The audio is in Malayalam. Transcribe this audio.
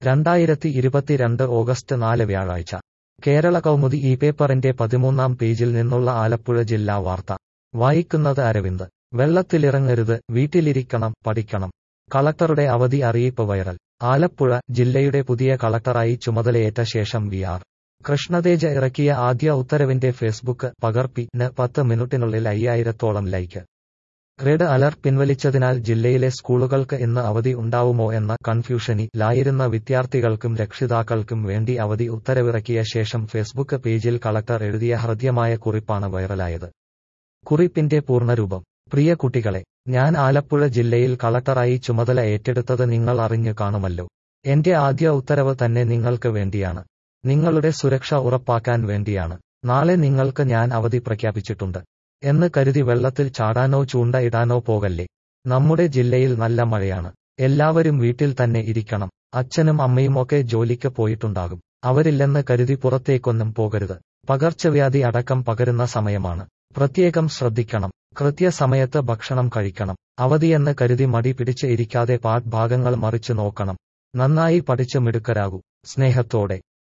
രണ്ടായിരത്തി ഇരുപത്തിരണ്ട് ഓഗസ്റ്റ് നാല് വ്യാഴാഴ്ച കേരള കൗമുദി ഈ പേപ്പറിന്റെ പതിമൂന്നാം പേജിൽ നിന്നുള്ള ആലപ്പുഴ ജില്ലാ വാർത്ത വായിക്കുന്നത് അരവിന്ദ് വെള്ളത്തിലിറങ്ങരുത് വീട്ടിലിരിക്കണം പഠിക്കണം കളക്ടറുടെ അവധി അറിയിപ്പ് വൈറൽ ആലപ്പുഴ ജില്ലയുടെ പുതിയ കളക്ടറായി ചുമതലയേറ്റ ശേഷം വി ആർ കൃഷ്ണതേജ ഇറക്കിയ ആദ്യ ഉത്തരവിന്റെ ഫേസ്ബുക്ക് പകർപ്പിന് പത്ത് മിനിറ്റിനുള്ളിൽ അയ്യായിരത്തോളം ലൈക്ക് റെഡ് അലർട്ട് പിൻവലിച്ചതിനാൽ ജില്ലയിലെ സ്കൂളുകൾക്ക് ഇന്ന് അവധി ഉണ്ടാവുമോ എന്ന കൺഫ്യൂഷനിലായിരുന്ന വിദ്യാർത്ഥികൾക്കും രക്ഷിതാക്കൾക്കും വേണ്ടി അവധി ഉത്തരവിറക്കിയ ശേഷം ഫേസ്ബുക്ക് പേജിൽ കളക്ടർ എഴുതിയ ഹൃദ്യമായ കുറിപ്പാണ് വൈറലായത് കുറിപ്പിന്റെ പൂർണ്ണരൂപം പ്രിയ കുട്ടികളെ ഞാൻ ആലപ്പുഴ ജില്ലയിൽ കളക്ടറായി ചുമതല ഏറ്റെടുത്തത് നിങ്ങൾ അറിഞ്ഞു കാണുമല്ലോ എന്റെ ആദ്യ ഉത്തരവ് തന്നെ നിങ്ങൾക്ക് വേണ്ടിയാണ് നിങ്ങളുടെ സുരക്ഷ ഉറപ്പാക്കാൻ വേണ്ടിയാണ് നാളെ നിങ്ങൾക്ക് ഞാൻ അവധി പ്രഖ്യാപിച്ചിട്ടുണ്ട് എന്ന് കരുതി വെള്ളത്തിൽ ചാടാനോ ചൂണ്ട ഇടാനോ പോകല്ലേ നമ്മുടെ ജില്ലയിൽ നല്ല മഴയാണ് എല്ലാവരും വീട്ടിൽ തന്നെ ഇരിക്കണം അച്ഛനും അമ്മയുമൊക്കെ ജോലിക്ക് പോയിട്ടുണ്ടാകും അവരില്ലെന്ന് കരുതി പുറത്തേക്കൊന്നും പോകരുത് പകർച്ചവ്യാധി അടക്കം പകരുന്ന സമയമാണ് പ്രത്യേകം ശ്രദ്ധിക്കണം കൃത്യസമയത്ത് ഭക്ഷണം കഴിക്കണം അവധിയെന്ന് കരുതി മടി പിടിച്ച് ഇരിക്കാതെ പാഠഭാഗങ്ങൾ മറിച്ചു നോക്കണം നന്നായി പഠിച്ച് മിടുക്കരാകൂ സ്നേഹത്തോടെ